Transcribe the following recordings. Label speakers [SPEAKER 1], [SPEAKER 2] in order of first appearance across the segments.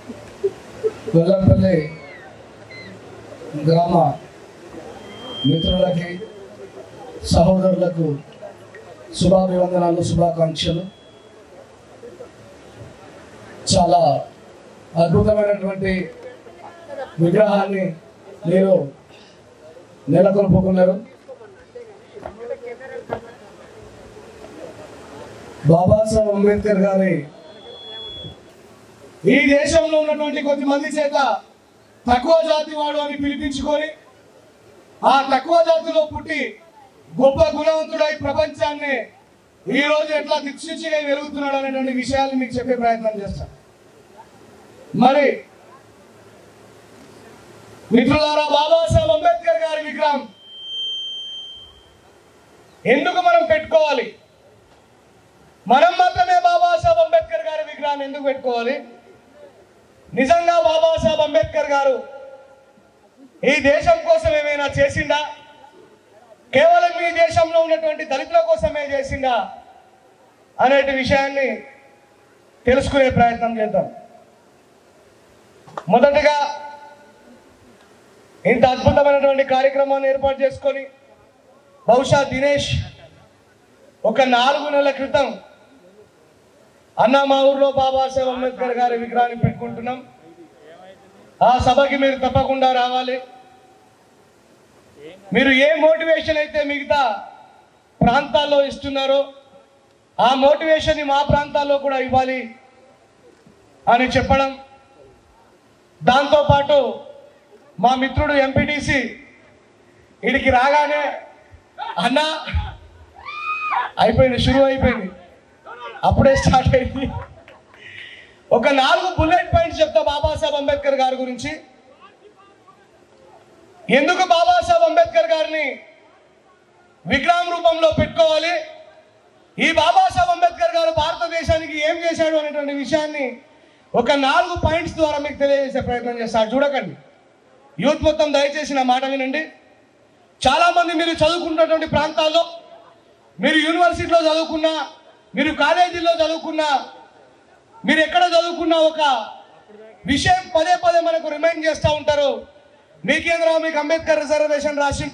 [SPEAKER 1] వెల్లంపల్లి గ్రామ మిత్రులకి సహోదరులకు శుభాభివందనాలు శుభాకాంక్షలు చాలా అద్భుతమైనటువంటి విగ్రహాన్ని మీరు నెలకొల్పుకున్నారు బాబాసాహెబ్ అంబేద్కర్ గారి ఈ దేశంలో ఉన్నటువంటి కొద్దిమంది చేత తక్కువ జాతి వాడు అని పిలిపించుకొని ఆ తక్కువ జాతిలో పుట్టి గొప్ప గుణవంతుడై ప్రపంచాన్ని ఈ రోజు ఎట్లా దిక్సూచిగా వెలుగుతున్నాడు అనేటువంటి విషయాలు మీకు చెప్పే ప్రయత్నం చేస్తాను మరి మిత్రులారా బాబాసాహెబ్ అంబేద్కర్ గారి విగ్రహం ఎందుకు మనం పెట్టుకోవాలి మనం మాత్రమే బాబాసాహెబ్ అంబేద్కర్ గారి విగ్రహాన్ని ఎందుకు పెట్టుకోవాలి నిజంగా బాబాసాహెబ్ అంబేద్కర్ గారు ఈ దేశం కోసం ఏమైనా చేసిండా కేవలం ఈ దేశంలో ఉన్నటువంటి దళితుల కోసమే చేసిండా అనేటి విషయాన్ని తెలుసుకునే ప్రయత్నం చేద్దాం మొదటగా ఇంత అద్భుతమైనటువంటి కార్యక్రమాన్ని ఏర్పాటు చేసుకొని బహుశా దినేష్ ఒక నాలుగు నెలల క్రితం అన్న మా ఊర్లో బాబాసాహెబ్ అంబేద్కర్ గారి విగ్రహాన్ని పెట్టుకుంటున్నాం ఆ సభకి మీరు తప్పకుండా రావాలి మీరు ఏ మోటివేషన్ అయితే మిగతా ప్రాంతాల్లో ఇస్తున్నారో ఆ మోటివేషన్ మా ప్రాంతాల్లో కూడా ఇవ్వాలి అని చెప్పడం దాంతోపాటు మా మిత్రుడు ఎంపీటీసీ ఇడికి రాగానే అన్న అయిపోయింది షురు అయిపోయింది అప్పుడే స్టార్ట్ అయింది ఒక నాలుగు బుల్లెట్ పాయింట్స్ చెప్తా బాబాసాహెబ్ అంబేద్కర్ గారి గురించి ఎందుకు బాబాసాహెబ్ అంబేద్కర్ గారిని విగ్రహం రూపంలో పెట్టుకోవాలి ఈ బాబాసాహెబ్ అంబేద్కర్ గారు భారతదేశానికి ఏం చేశాడు అనేటువంటి విషయాన్ని ఒక నాలుగు పాయింట్స్ ద్వారా మీకు తెలియజేసే ప్రయత్నం చేస్తారు చూడకండి యూత్ మొత్తం దయచేసి నా మాట వినండి చాలా మంది మీరు చదువుకున్నటువంటి ప్రాంతాల్లో మీరు యూనివర్సిటీలో చదువుకున్నా మీరు కాలేజీలో చదువుకున్నా మీరు ఎక్కడ చదువుకున్నా ఒక విషయం పదే పదే మనకు రిమైండ్ చేస్తూ ఉంటారు మీకేంద్రా మీకు అంబేద్కర్ రిజర్వేషన్ రాసి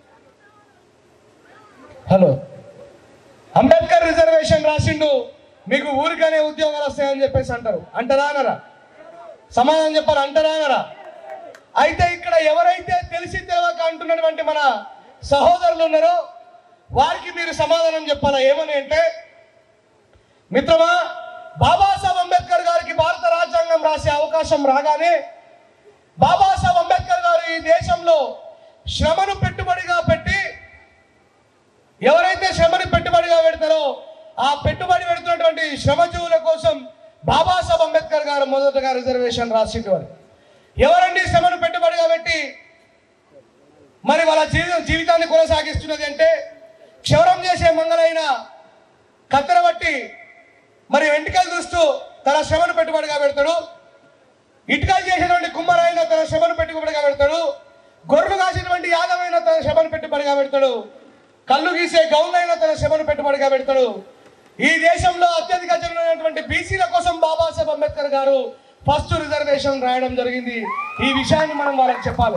[SPEAKER 1] హలో అంబేద్కర్ రిజర్వేషన్ రాసిండు మీకు ఊరికనే ఉద్యోగాలు వస్తాయని చెప్పేసి అంటారు అంటారా అనరా సమాధానం చెప్పారు అంటారా అనరా అయితే ఇక్కడ ఎవరైతే తెలిసి తెలియక అంటున్నటువంటి మన సహోదరులు ఉన్నారో వారికి మీరు సమాధానం చెప్పాలా ఏమని అంటే మిత్రమా బాబాసాహెబ్ అంబేద్కర్ గారికి భారత రాజ్యాంగం రాసే అవకాశం రాగానే బాబాసాహెబ్ అంబేద్కర్ గారు ఈ దేశంలో శ్రమను పెట్టుబడిగా పెట్టి ఎవరైతే శ్రమని పెట్టుబడిగా పెడతారో ఆ పెట్టుబడి పెడుతున్నటువంటి శ్రమజీవుల కోసం బాబాసాహెబ్ అంబేద్కర్ గారు మొదటగా రిజర్వేషన్ రాసిండేవారు ఎవరండి శ్రమను పెట్టుబడిగా పెట్టి మరి వాళ్ళ జీవి జీవితాన్ని కొనసాగిస్తున్నది అంటే క్షవరం చేసే మంగళైన కత్తెర బట్టి మరి వెంట్రుకలు చూస్తూ తన శ్రమను పెట్టుబడిగా పెడతాడు ఇటుకలు చేసినటువంటి కుమ్మరైన తన శ్రమను పెట్టుబడిగా పెడతాడు గొర్రెలు కాసినటువంటి యాదమైన తన శ్రమను పెట్టుబడిగా పెడతాడు కళ్ళు గీసే గౌన్లైన తన శ్రమను పెట్టుబడిగా పెడతాడు ఈ దేశంలో అత్యధిక జనులైనటువంటి బీసీల కోసం బాబాసాహెబ్ అంబేద్కర్ గారు ఫస్ట్ రిజర్వేషన్ రాయడం జరిగింది ఈ విషయాన్ని మనం వాళ్ళకి చెప్పాలి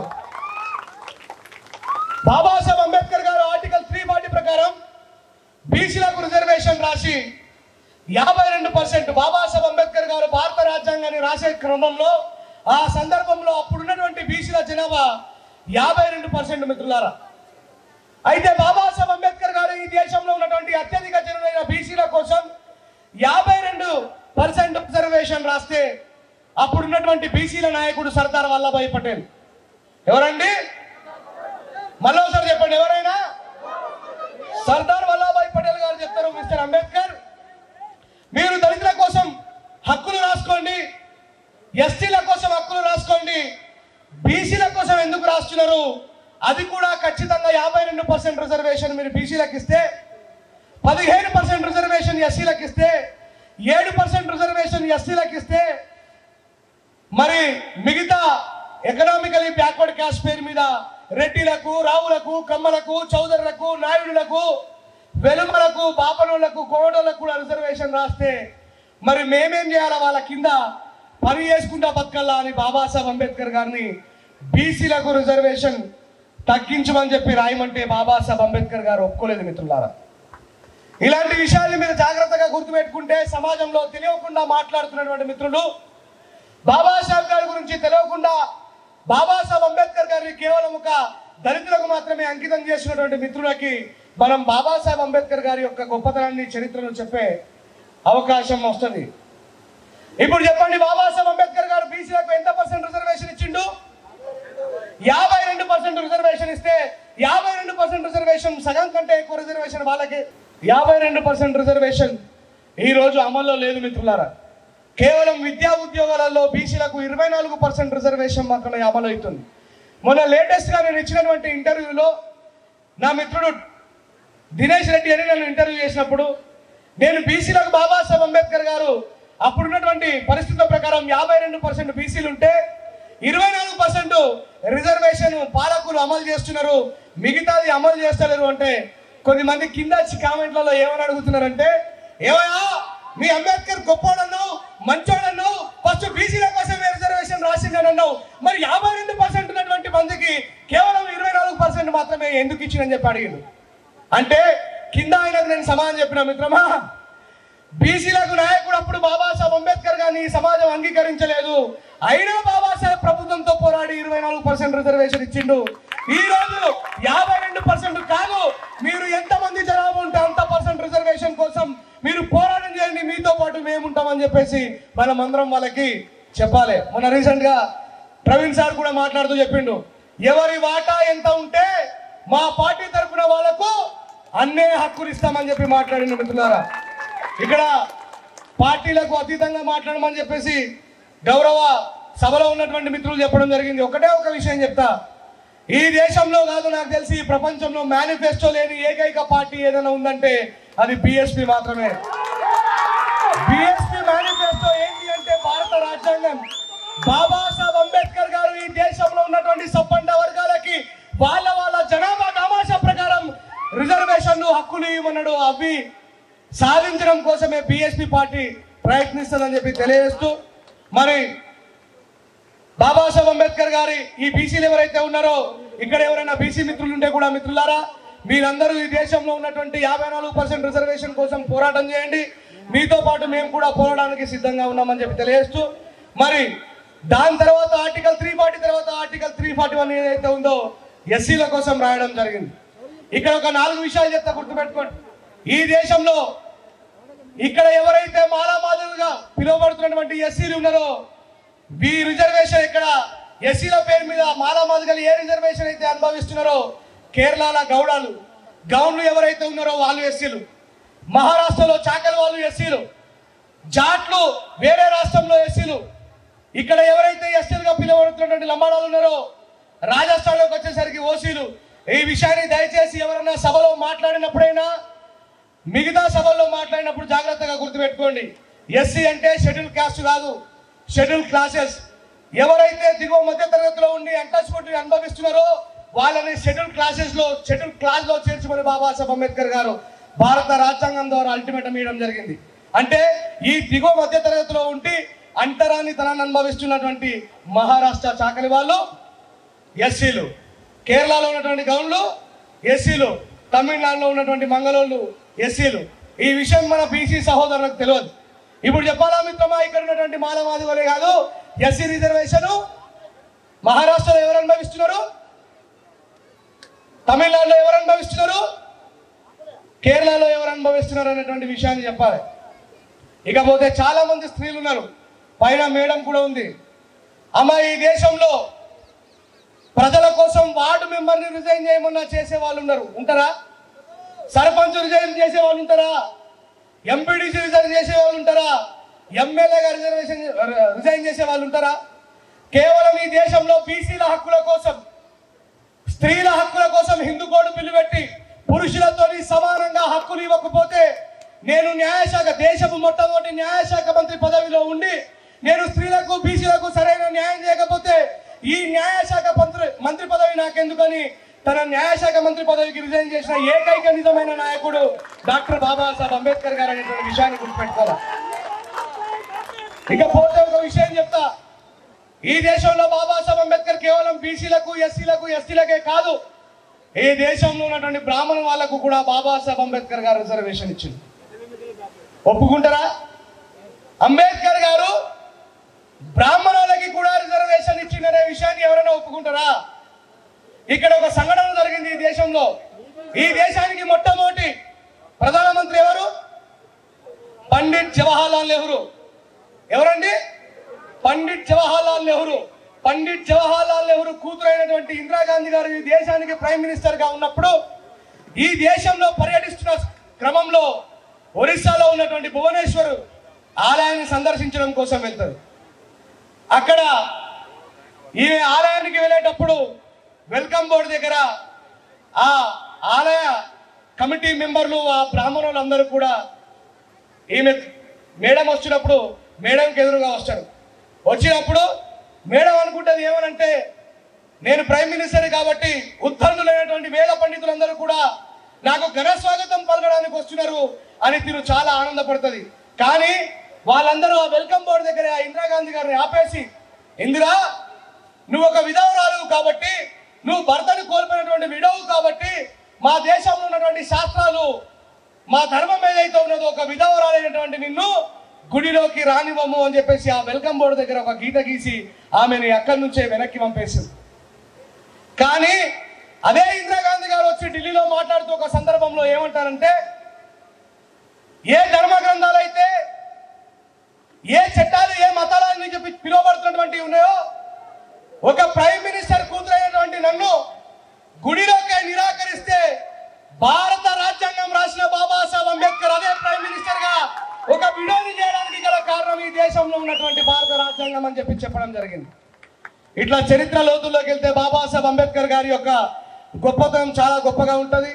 [SPEAKER 1] బాబాసాహెబ్ అంబేద్కర్ గారు ఆర్టికల్ త్రీ ఫార్టీ ప్రకారం బీసీలకు రిజర్వేషన్ రాసి యాభై రెండు పర్సెంట్ బాబాసాహెబ్ అంబేద్కర్ గారు భారత రాజ్యాంగాన్ని రాసే క్రమంలో ఆ సందర్భంలో అప్పుడున్నటువంటి బీసీల జనాభా యాభై రెండు పర్సెంట్ మిత్రులారా అయితే బాబాసాహెబ్ అంబేద్కర్ గారు ఈ దేశంలో ఉన్నటువంటి అత్యధిక జనులైన బీసీల కోసం యాభై రెండు పర్సెంట్ రిజర్వేషన్ రాస్తే అప్పుడున్నటువంటి బీసీల నాయకుడు సర్దార్ వల్లభాయ్ పటేల్ ఎవరండి మళ్ళీ ఒకసారి చెప్పండి ఎవరైనా సర్దార్ వల్లభాయ్ పటేల్ గారు చెప్తారు మిస్టర్ అంబేద్కర్ మీరు దళితుల కోసం హక్కులు రాసుకోండి ఎస్టీల కోసం హక్కులు రాసుకోండి బీసీల కోసం ఎందుకు రాస్తున్నారు అది కూడా ఖచ్చితంగా యాభై రెండు పర్సెంట్ రిజర్వేషన్ మీరు బీసీలకు ఇస్తే పదిహేను పర్సెంట్ రిజర్వేషన్ ఎస్సీలకు ఇస్తే ఏడు పర్సెంట్ రిజర్వేషన్ ఎస్సీలకు ఇస్తే మరి మిగతా ఎకనామికలీ బ్యాక్వర్డ్ క్యాస్ట్ పేరు మీద రెడ్డిలకు రావులకు కమ్మలకు చౌదరులకు నాయుడులకు వెలుమలకు బాపనులకు కోడోలకు కూడా రిజర్వేషన్ రాస్తే మరి మేమేం చేయాలా వాళ్ళ కింద పని చేసుకుంటా బతకల్లా అని బాబాసాహెబ్ అంబేద్కర్ గారిని బీసీలకు రిజర్వేషన్ తగ్గించమని చెప్పి రాయమంటే బాబాసాహెబ్ అంబేద్కర్ గారు ఒప్పుకోలేదు మిత్రులారా ఇలాంటి విషయాలు మీరు జాగ్రత్తగా గుర్తుపెట్టుకుంటే సమాజంలో తెలియకుండా మాట్లాడుతున్నటువంటి మిత్రులు బాబాసాహెబ్ గారి గురించి తెలియకుండా బాబాసాహెబ్ అంబేద్కర్ గారిని కేవలం ఒక దళితులకు మాత్రమే అంకితం చేసినటువంటి మిత్రులకి మనం బాబాసాహెబ్ అంబేద్కర్ గారి యొక్క గొప్పతనాన్ని చరిత్రను చెప్పే అవకాశం వస్తుంది ఇప్పుడు చెప్పండి బాబాసాహెబ్ అంబేద్కర్ గారు బీసీలకు ఎంత పర్సెంట్ రిజర్వేషన్ ఇచ్చిండు యాభై రెండు పర్సెంట్ రిజర్వేషన్ ఇస్తే యాభై రెండు పర్సెంట్ రిజర్వేషన్ సగం కంటే ఎక్కువ రిజర్వేషన్ వాళ్ళకి యాభై రెండు పర్సెంట్ రిజర్వేషన్ ఈ రోజు అమల్లో లేదు మిత్రులారా కేవలం విద్యా ఉద్యోగాలలో బీసీలకు ఇరవై నాలుగు పర్సెంట్ రిజర్వేషన్ మాత్రమే అమలు అవుతుంది మొన్న లేటెస్ట్గా నేను ఇచ్చినటువంటి ఇంటర్వ్యూలో నా మిత్రుడు దినేష్ రెడ్డి అని నన్ను ఇంటర్వ్యూ చేసినప్పుడు నేను బీసీలకు బాబాసాహెబ్ అంబేద్కర్ గారు అప్పుడున్నటువంటి పరిస్థితుల ప్రకారం యాభై రెండు పర్సెంట్ బీసీలు ఉంటే ఇరవై నాలుగు పర్సెంట్ రిజర్వేషన్ పాలకులు అమలు చేస్తున్నారు మిగతాది అమలు చేస్తలేరు అంటే కొద్దిమంది కింద వచ్చి కామెంట్లలో ఏమని అడుగుతున్నారంటే ఏమయ్యా మీ అంబేద్కర్ గొప్పోడన్నావు మంచోడన్నావు ఫస్ట్ బీసీల కోసం రిజర్వేషన్ రాసిందని అన్నావు మరి యాభై రెండు పర్సెంట్ ఉన్నటువంటి మందికి కేవలం ఇరవై నాలుగు పర్సెంట్ మాత్రమే ఎందుకు ఇచ్చిందని చెప్పి అడిగిండు అంటే కింద ఆయనకు నేను సమాధానం చెప్పిన మిత్రమా బీసీలకు నాయకుడు అప్పుడు బాబాసాహెబ్ అంబేద్కర్ గారిని ఈ సమాజం అంగీకరించలేదు అయినా బాబాసాహెబ్ ప్రభుత్వంతో పోరాడి ఇరవై నాలుగు పర్సెంట్ రిజర్వేషన్ ఇచ్చిండు ఈ రోజు యాభై రెండు పర్సెంట్ కాదు మీరు ఎంతమంది జనాభా ఉంటే అంత పర్సెంట్ రిజర్వేషన్ కోసం మీరు పోరాటం చేయండి మీతో పాటు మేము ఉంటామని చెప్పేసి మనం అందరం వాళ్ళకి చెప్పాలి మొన్న రీసెంట్ గా ప్రవీణ్ సార్ కూడా మాట్లాడుతూ చెప్పిండు ఎవరి వాటా ఎంత ఉంటే మా పార్టీ తరఫున వాళ్ళకు అన్నే హక్కులు ఇస్తామని చెప్పి మాట్లాడిన మిత్రులారా ఇక్కడ పార్టీలకు అతీతంగా మాట్లాడమని చెప్పేసి గౌరవ సభలో ఉన్నటువంటి మిత్రులు చెప్పడం జరిగింది ఒకటే ఒక విషయం చెప్తా ఈ దేశంలో కాదు నాకు తెలిసి ఈ ప్రపంచంలో మేనిఫెస్టో లేని ఏకైక పార్టీ ఏదైనా ఉందంటే అది బిఎస్పి మాత్రమే బిఎస్పి మేనిఫెస్టో ఏంటి అంటే భారత రాజ్యాంగం బాబాసాహెబ్ అంబేద్కర్ గారు ఈ దేశంలో ఉన్నటువంటి సబ్బండ వర్గాలకి వాళ్ళ వాళ్ళ జనాభా దామాషా ప్రకారం రిజర్వేషన్లు హక్కులు ఇవ్వమన్నాడు అవి సాధించడం కోసమే బిఎస్పి పార్టీ ప్రయత్నిస్తుందని చెప్పి తెలియజేస్తూ మరి బాబాసాహెబ్ అంబేద్కర్ గారి ఈ బీసీలు ఎవరైతే ఉన్నారో ఇక్కడ ఎవరైనా బీసీ మిత్రులు ఉంటే కూడా మిత్రులారా మీరందరూ ఈ దేశంలో ఉన్నటువంటి యాభై నాలుగు పర్సెంట్ రిజర్వేషన్ కోసం పోరాటం చేయండి మీతో పాటు మేము కూడా పోరాడానికి సిద్ధంగా ఉన్నామని చెప్పి తెలియజేస్తూ మరి దాని తర్వాత ఆర్టికల్ త్రీ ఫార్టీ తర్వాత ఆర్టికల్ త్రీ ఫార్టీ వన్ ఏదైతే ఉందో ఎస్సీల కోసం రాయడం జరిగింది ఇక్కడ ఒక నాలుగు విషయాలు చెప్తా గుర్తుపెట్టుకోండి ఈ దేశంలో ఇక్కడ ఎవరైతే మాలామాదులుగా పిలువబడుతున్నటువంటి ఎస్సీలు ఉన్నారో ఈ రిజర్వేషన్ ఇక్కడ ఎస్సీల పేరు మీద మాలామాదిగలు ఏ రిజర్వేషన్ అయితే అనుభవిస్తున్నారో కేరళలో గౌడాలు గౌన్లు ఎవరైతే ఉన్నారో వాళ్ళు ఎస్సీలు మహారాష్ట్రలో చాకలి వాళ్ళు ఎస్సీలు జాట్లు వేరే రాష్ట్రంలో ఎస్సీలు ఇక్కడ ఎవరైతే ఎస్సీలుగా పిలువబడుతున్నటువంటి లంబాడాలు ఉన్నారో రాజస్థాన్లోకి వచ్చేసరికి ఓసీలు ఈ విషయాన్ని దయచేసి ఎవరైనా సభలో మాట్లాడినప్పుడైనా మిగతా సభల్లో మాట్లాడినప్పుడు జాగ్రత్తగా గుర్తుపెట్టుకోండి ఎస్సీ అంటే షెడ్యూల్ కాస్ట్ కాదు షెడ్యూల్ క్లాసెస్ ఎవరైతే దిగువ మధ్య తరగతిలో ఉండి అంటస్ఫుట్ అనుభవిస్తున్నారో వాళ్ళని షెడ్యూల్ క్లాసెస్ లో షెడ్యూల్ క్లాస్ లో చేర్చుమని బాబాసాహెబ్ అంబేద్కర్ గారు భారత రాజ్యాంగం ద్వారా అల్టిమేటం ఇవ్వడం జరిగింది అంటే ఈ దిగువ మధ్య తరగతిలో ఉండి అంటరాని తనాన్ని అనుభవిస్తున్నటువంటి మహారాష్ట్ర చాకలి వాళ్ళు ఎస్సీలు కేరళలో ఉన్నటువంటి గౌన్లు ఎస్సీలు తమిళనాడులో ఉన్నటువంటి మంగళోళ్ళు ఎస్సీలు ఈ విషయం మన బీసీ సహోదరులకు తెలియదు ఇప్పుడు చెప్పాలా మిత్రమా ఇక్కడ ఉన్నటువంటి మాలమాదిగోలే కాదు ఎస్సీ రిజర్వేషన్ మహారాష్ట్రలో ఎవరు అనుభవిస్తున్నారు తమిళనాడులో ఎవరు అనుభవిస్తున్నారు కేరళలో ఎవరు అనుభవిస్తున్నారు అనేటువంటి విషయాన్ని చెప్పాలి ఇకపోతే చాలా మంది స్త్రీలు ఉన్నారు పైన మేడం కూడా ఉంది అమ్మ ఈ దేశంలో ప్రజల కోసం వార్డు మెంబర్ని రిజైన్ చేయమన్నా చేసే వాళ్ళు ఉన్నారు ఉంటారా సర్పంచ్ రిజైన్ చేసే వాళ్ళు ఉంటారా ఎంపీడీసీ రిజైన్ చేసే వాళ్ళు ఉంటారా ఎమ్మెల్యేగా రిజర్వేషన్ రిజైన్ చేసే వాళ్ళు ఉంటారా కేవలం ఈ దేశంలో బీసీల హక్కుల కోసం స్త్రీల హక్కుల కోసం హిందూ కోడ్ బిల్లు పెట్టి పురుషులతోని సమానంగా హక్కులు ఇవ్వకపోతే నేను న్యాయశాఖ దేశపు మొట్టమొదటి న్యాయశాఖ మంత్రి పదవిలో ఉండి నేను స్త్రీలకు బీసీలకు సరైన న్యాయం చేయకపోతే ఈ న్యాయశాఖ మంత్రి మంత్రి పదవి నాకెందుకని తన న్యాయశాఖ మంత్రి పదవికి రిజైన్ చేసిన ఏకైక నిజమైన నాయకుడు డాక్టర్ బాబాసాహెబ్ అంబేద్కర్ గారు అనేటువంటి విషయాన్ని గుర్తుపెట్టుకోవాలి ఇకపోతే ఒక విషయం చెప్తా ఈ దేశంలో బాబాసాహెబ్ అంబేద్కర్ కేవలం బీసీలకు ఎస్సీలకు ఎస్టీలకే కాదు ఈ దేశంలో ఉన్నటువంటి బ్రాహ్మణ వాళ్ళకు కూడా బాబాసాహెబ్ అంబేద్కర్ గారు రిజర్వేషన్ ఇచ్చింది ఒప్పుకుంటారా అంబేద్కర్ గారు బ్రాహ్మణులకి కూడా రిజర్వేషన్ ఇచ్చిందనే విషయాన్ని ఎవరైనా ఒప్పుకుంటారా ఇక్కడ ఒక సంఘటన జరిగింది ఈ దేశంలో ఈ దేశానికి మొట్టమొదటి ప్రధానమంత్రి ఎవరు పండిట్ జవహర్లాల్ నెహ్రూ ఎవరండి పండిట్ జవహర్లాల్ నెహ్రూ పండిట్ జవహర్లాల్ నెహ్రూ కూతురైనటువంటి ఇందిరాగాంధీ గారు ఈ దేశానికి ప్రైమ్ మినిస్టర్ గా ఉన్నప్పుడు ఈ దేశంలో పర్యటిస్తున్న క్రమంలో ఒరిస్సాలో ఉన్నటువంటి భువనేశ్వర్ ఆలయాన్ని సందర్శించడం కోసం వెళ్తారు అక్కడ ఈ ఆలయానికి వెళ్ళేటప్పుడు వెల్కమ్ బోర్డు దగ్గర ఆ ఆలయ కమిటీ మెంబర్లు ఆ బ్రాహ్మణులు అందరూ కూడా ఈమె మేడం వచ్చినప్పుడు మేడంకి ఎదురుగా వస్తారు వచ్చినప్పుడు మేడం అనుకుంటుంది ఏమనంటే నేను ప్రైమ్ మినిస్టర్ కాబట్టి ఉద్ధరణులైనటువంటి వేద పండితులందరూ కూడా నాకు ఘన స్వాగతం పలకడానికి వస్తున్నారు అని తిరు చాలా ఆనందపడుతుంది కానీ వాళ్ళందరూ ఆ వెల్కమ్ బోర్డు దగ్గర ఆ ఇందిరాగాంధీ గారిని ఆపేసి ఇందిరా నువ్వు ఒక విధవరాలు కాబట్టి నువ్వు భర్తను కోల్పోయినటువంటి విడవు కాబట్టి మా దేశంలో ఉన్నటువంటి శాస్త్రాలు మా ధర్మం ఏదైతే ఉన్నదో ఒక విధవరాలైనటువంటి నిన్ను గుడిలోకి రానివ్వము అని చెప్పేసి ఆ వెల్కమ్ బోర్డు దగ్గర ఒక గీత గీసి ఆమెని అక్కడి నుంచే వెనక్కి పంపేసింది కానీ అదే ఇందిరాగాంధీ గారు వచ్చి ఢిల్లీలో మాట్లాడుతూ ఒక సందర్భంలో ఏమంటారంటే ఏ ధర్మ గ్రంథాలు అయితే ఏ చట్టాలు ఏ మతాలు అని చెప్పి పిలువబడుతున్నటువంటి ఉన్నాయో ఒక ప్రైమ్ మినిస్టర్ కూతురైనటువంటి నన్ను గుడిలోకి నిరాకరిస్తే భారత రాజ్యాంగం రాసిన బాబాసాహెబ్ అంబేద్కర్ అదే ప్రైమ్ మినిస్టర్ గా ఒక విడోని చేయడానికి గల కారణం ఈ దేశంలో ఉన్నటువంటి భారత రాజ్యాంగం అని చెప్పి చెప్పడం జరిగింది ఇట్లా చరిత్ర లోతుల్లోకి వెళ్తే బాబాసాహెబ్ అంబేద్కర్ గారి యొక్క గొప్పతనం చాలా గొప్పగా ఉంటది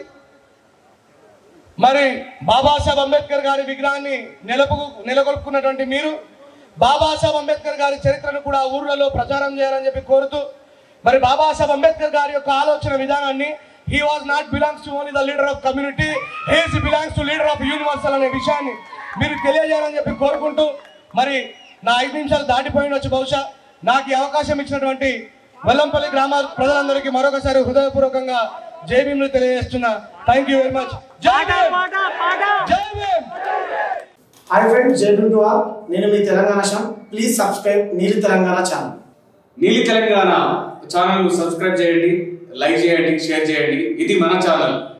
[SPEAKER 1] మరి బాబాసాహెబ్ అంబేద్కర్ గారి విగ్రహాన్ని నెలపు నెలకొల్పుకున్నటువంటి మీరు బాబాసాహెబ్ అంబేద్కర్ గారి చరిత్రను కూడా ఊర్లలో ప్రచారం చేయాలని చెప్పి కోరుతూ మరి బాబాసాహెబ్ అంబేద్కర్ గారి యొక్క ఆలోచన విధానాన్ని he was not belongs to only the leader of community he's belongs to leader of universal అనే విషయాన్ని మీరు తెలియజేయాలని చెప్పి కోరుకుంటూ మరి నా ఐదు నిమిషాలు దాటిపోయినొచ్చు బహుశా నాకు ఈ అవకాశం ఇచ్చినటువంటి వెల్లంపల్లి గ్రామ ప్రజలందరికీ మరొకసారి హృదయపూర్వకంగా జై భీమ్లు తెలియజేస్తున్నా thank you very much Jai Bhim Jai Bhim
[SPEAKER 2] hi friends Jai to all నేను మీ Telangana Shyam please subscribe Neeli Telangana channel
[SPEAKER 3] Neeli Telangana channel subscribe చేయండి లైక్ చేయండి షేర్ చేయండి ఇది మన ఛానల్